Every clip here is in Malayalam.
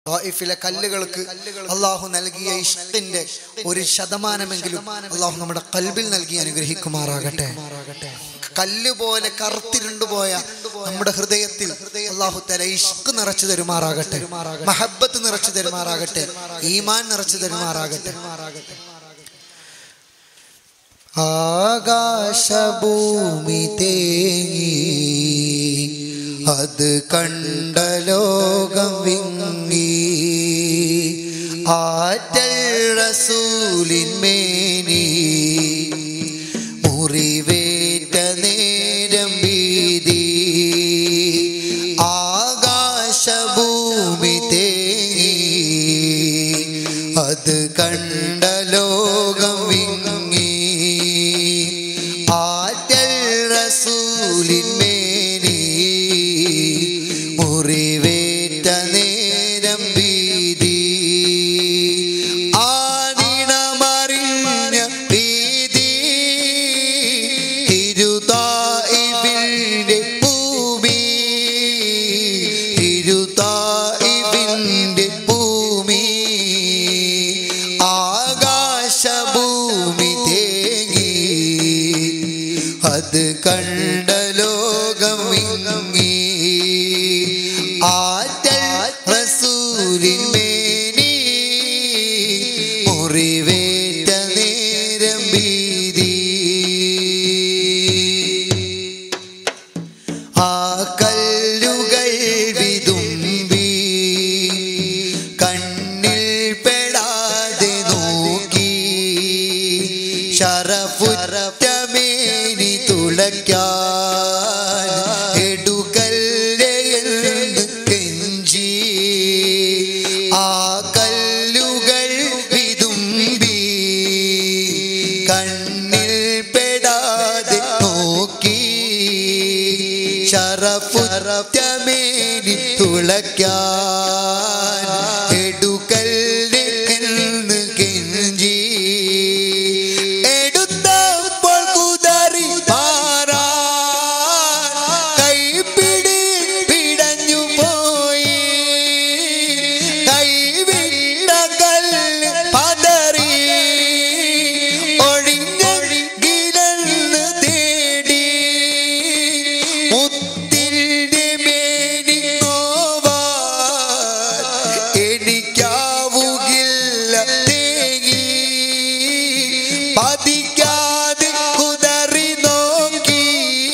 ത്വായിഫിലെ കല്ലുകൾക്ക് അള്ളാഹു നൽകിയ ഇഷ്ടിന്റെ ഒരു ശതമാനമെങ്കിലും അള്ളാഹു നമ്മുടെ കൽബിൽ നൽകി അനുഗ്രഹിക്കുമാറാകട്ടെ കല്ല് പോലെ കറുത്തിരുണ്ടുപോയ നമ്മുടെ ഹൃദയത്തിൽ അള്ളാഹു തല ഇഷ്ക് നിറച്ചു തരുമാറാകട്ടെ മഹബത്ത് നിറച്ചു തരുമാറാകട്ടെ ഈമാൻ നിറച്ചു തരുമാറാകട്ടെ ആകാശഭൂമി തേങ്ങി അത് കണ്ട ലോകം വിങ്ങി ആറ്റൽ റസൂലിന്മേനി മുറിവേറ്റ നേരം വീതി ആകാശഭൂമി തേങ്ങി അത് കണ്ട ലോകം വിങ്ങി ആറ്റൽ റസൂലിന്മേനി മുറിവേറ്റ നേരം വീതി ആനിണമറിഞ്ഞ വീതി തിരുതായിബിന്റെ ഭൂമി തിരുതായിബിന്റെ ഭൂമി ആകാശഭൂമി തേങ്ങി അത് കണ്ട ലോകം വിങ്ങി ആറ്റൽ റസൂലിന്മേനി മുറിവേറ്റ നേരം ഭീതി ആ കല്ലുകൾ വിതുമ്പി കണ്ണിൽ പെടാതെ നോക്കി ഷറഫുരമേനി തുളയ്ക്കാൻ എടുക്കല്ലെന്ന് കെഞ്ചി ആ കല്ലുകൾ വിതുമ്പി കണ്ണിൽ പെടാതെ നോക്കി ഷറഫുരമേനി തുളയ്ക്കാൻ എടുക്കല്ലെന്ന് കെഞ്ചി എടുത്തപ്പോൾ കുതറി മാറാൻ കൈപ്പിടി പിടഞ്ഞു പോയി കൈവിട്ട കല്ല് പതറി ഒഴിഞ്ഞൊഴികിലെന്ന് തേടി മുത്തിൻ്റെ മേനി നോവാൻ എനിക്കാവുകില്ല തേങ്ങി പതിക്കാതെ കുതറി നോക്കി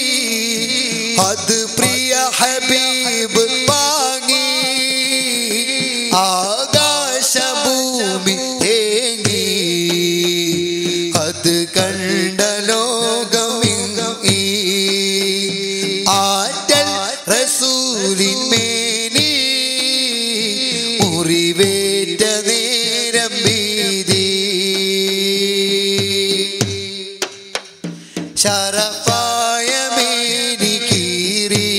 അത് പ്രിയ ഹബീബ് വാങ്ങി ആകാശഭൂമി തേങ്ങി അത് കണ്ട ലോകം വിങ്ങി. ആറ്റൽ റസൂലിന്മേനി മുറിവേറ്റ നേരം ഭീതി ശരഫായ മേനി കീറി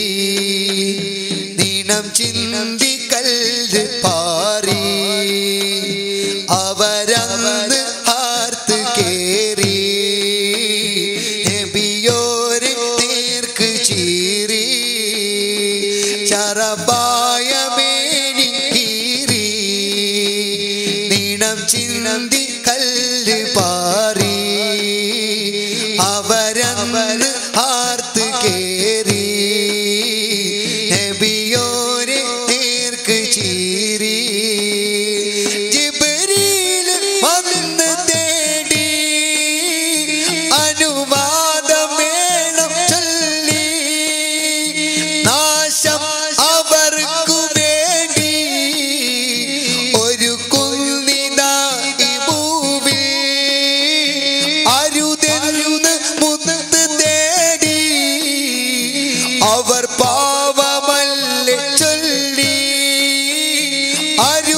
നീണം ചിന്തി കല്ല് പാറി അവരന്ന് ആർത്ത് കേറി നബിയോര് നേർക്ക് ചീറി ശരഫായ മേനി കീറി നീണം ചിന്തി കല്ല് പാറി അവരവര് ആർത്ത് കേറി നബിയോരെ നേർക്ക് ചീറി ജിബ്രീൽ വന്ന് തേടി അനുവാദം വേണം ചൊല്ലി നാശം അവർക്കു വേണ്ടി ഒരു കുന്നിനായി ഭൂവിൽ അരുതെന്ന് മുത്ത് തേടി അവർ പാവമല്ലേ ചൊല്ലി അരു